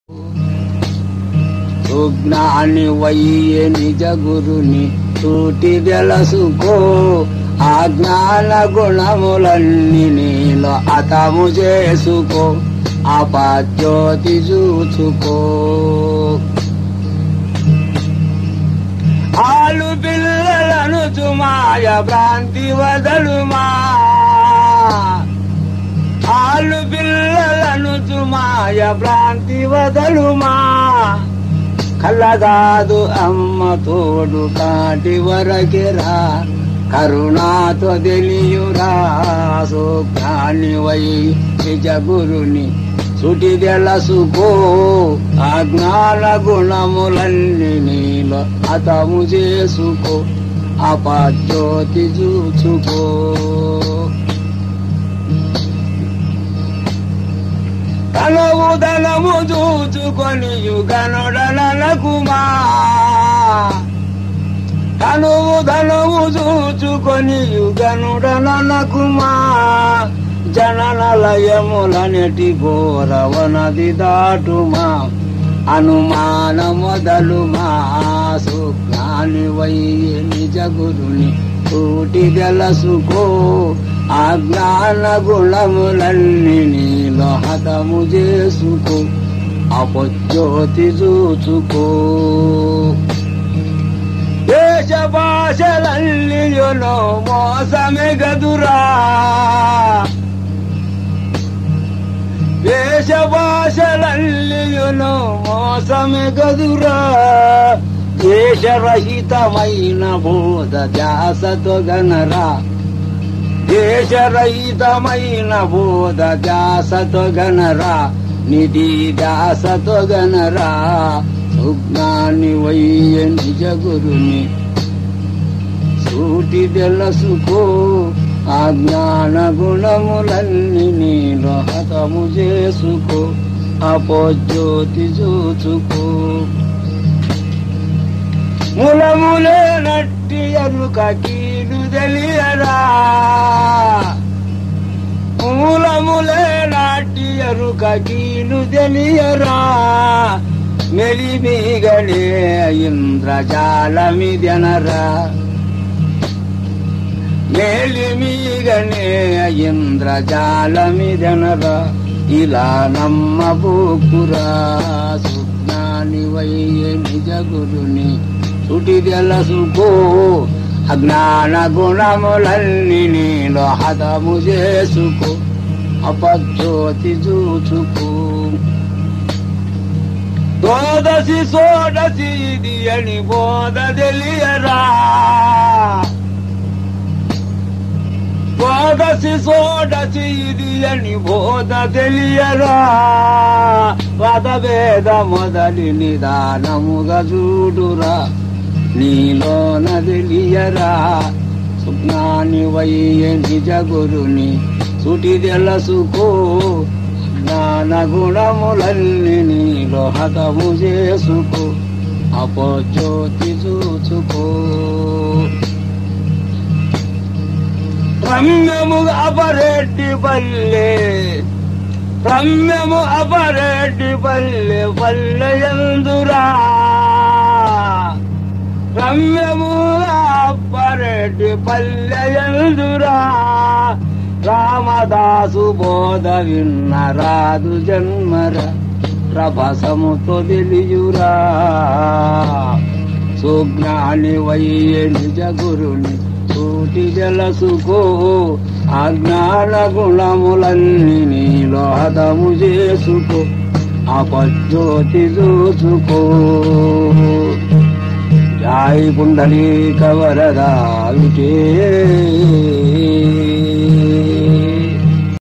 సుజ్ఞాని వయ్యే నిజ గురుని తూటి తెలుసుకో ఆ జ్ఞాన గుణములన్నీ నీలో అతము చేసుకో అపజ్యోతి చూచుకో ఆలు పిల్లలను చుమాయ భ్రాంతి వదలుమా ఆలు పిల్లలను చుమాయ భ్రాంతి వదలుమా కళ్ళగాదు అమ్మ తోడు కాటి వరకిరా కరుణాతో తెలియురా సోజ్ఞాని వై నిజ గురుని సుటి తెలుసుకో ఆ జ్ఞాన గుణములన్నీ నీలో అతము చేసుకో అపజ్యోతి చూచుకో తనవు ధనము చూచుకొని యుగనుడనకుమా తనువు ధనము చూచుకొని యుగనుడనకుమా జననలయములనటి ఘోరవనది దాటుమా అనుమాన మొదలుమా సుజ్ఞాని వయ్యే నిజ గురుని తోటి తెలుసుకో ఆ జ్ఞాన గుణములన్నీ నీలో హతము చేసుకో అపజ్యోతి చూచుకో దేశ భాషలన్నీయును మోసమే గదురా దేశ భాషలన్నీయును మోసమే గదురా దేశరహితమైన బోధ ధ్యాసతో గనరా దేశరహితమైన బోధ ధ్యాసతో గనరా నిధి ధ్యాసతో గనరా సుజ్ఞాని వయ్య నిజ గురుని సూటి తెలుసుకో ఆ జ్ఞాన గుణములన్నీ నీలో హతము చేసుకో అపోజ్యోతి చూచుకో మూలములే నట్టి ఎరుక కీలు తెలియరా మూలములే నాటి ఎరుక కీలు తెలియరా మెలిమిగనే ఇంద్రజాలమిదెనరా మేలిమిగనే ఇంద్రజాలమిదెనరా ఇలా నమ్మబోకురా సుజ్ఞాని వయ్యే నిజ గురుని చుటి తెలుసుకో అజ్ఞాన గుణములన్నీ నీలో హతము చేసుకో అపజ్యోతి చూచుకో దోదసి సోదసి ఇది అని బోధ తెలియరా దోదసి సోదసి ఇది అని బోధ తెలియరా పదభేద మొదలి నిదానముగా చూడురా నీలోన తెలియరా సుజ్ఞాని వయ్యే నిజ గురుని సుటి తెలుసుకో జ్ఞాన గుణములన్నీ నీలో హతము చేసుకో అపోజ్యోతి చూచుకో రమ్యము అపరెడ్డి పల్లె రమ్యము అపరెడ్డి పల్లె పల్లె ఎందురా రమ్యము అపరెడ్డి పల్లె ఎందురా రామదాసు బోధ విన్న రాదు జన్మర ప్రభసముతో తెలియురా సుజ్ఞాని వయ్యే నిజ గురుని తోటి జలసుకో అజ్ఞాన గుణములన్నీ నీలో హతము చేసుకో అపజ్యోతి చూసుకో జాయి పుండలీక వరదా విటే